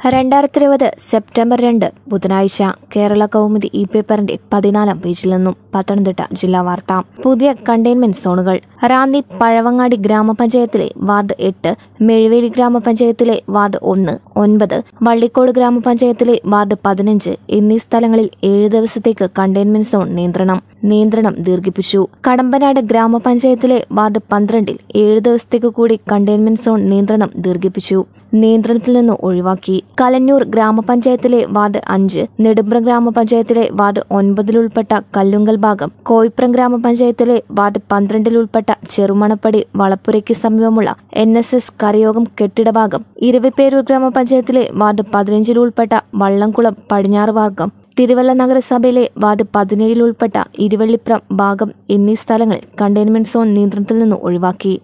രണ്ടായിരത്തി ഇരുപത് സെപ്റ്റംബർ രണ്ട് ബുധനാഴ്ച കേരള കൗമുദി ഇ പേപ്പറിന്റെ പതിനാലാം പേജിൽ നിന്നും പത്തനംതിട്ട ജില്ലാ വാർത്ത പുതിയ കണ്ടെയ്ൻമെന്റ് സോണുകൾ റാന്നി പഴവങ്ങാടി ഗ്രാമപഞ്ചായത്തിലെ വാർഡ് എട്ട് മെഴുവേലി ഗ്രാമപഞ്ചായത്തിലെ വാർഡ് ഒന്ന് ഒൻപത് വള്ളിക്കോട് ഗ്രാമപഞ്ചായത്തിലെ വാർഡ് പതിനഞ്ച് എന്നീ സ്ഥലങ്ങളിൽ ഏഴ് ദിവസത്തേക്ക് കണ്ടെയ്ൻമെന്റ് സോൺ നിയന്ത്രണം നിയന്ത്രണം ദീർഘിപ്പിച്ചു കടമ്പനാട് ഗ്രാമപഞ്ചായത്തിലെ വാർഡ് പന്ത്രണ്ടിൽ ഏഴ് ദിവസത്തേക്ക് കൂടി കണ്ടെയ്ൻമെന്റ് സോൺ നിയന്ത്രണം ദീർഘിപ്പിച്ചു നിയന്ത്രണത്തിൽ നിന്ന് ഒഴിവാക്കി കലഞ്ഞൂർ ഗ്രാമപഞ്ചായത്തിലെ വാർഡ് അഞ്ച് നെടുമ്പ്രം ഗ്രാമപഞ്ചായത്തിലെ വാർഡ് ഒൻപതിലുൾപ്പെട്ട കല്ലുങ്കൽ ഭാഗം കോയിപ്രം ഗ്രാമപഞ്ചായത്തിലെ വാർഡ് പന്ത്രണ്ടിൽ ഉൾപ്പെട്ട ചെറുമണപ്പടി വളപ്പുരയ്ക്ക് സമീപമുള്ള എൻ എസ് എസ് കരയോഗം കെട്ടിട ഭാഗം ഇരവിപ്പേരൂർ ഗ്രാമപഞ്ചായത്തിലെ വാർഡ് പതിനഞ്ചിൽ ഉൾപ്പെട്ട വള്ളംകുളം പടിഞ്ഞാറ് ഭാഗം തിരുവല്ല നഗരസഭയിലെ വാർഡ് പതിനേഴിൽ ഉൾപ്പെട്ട ഇരുവള്ളിപ്രം ഭാഗം എന്നീ സ്ഥലങ്ങളിൽ കണ്ടെയ്ൻമെന്റ് സോൺ നിയന്ത്രണത്തിൽ നിന്ന് ഒഴിവാക്കി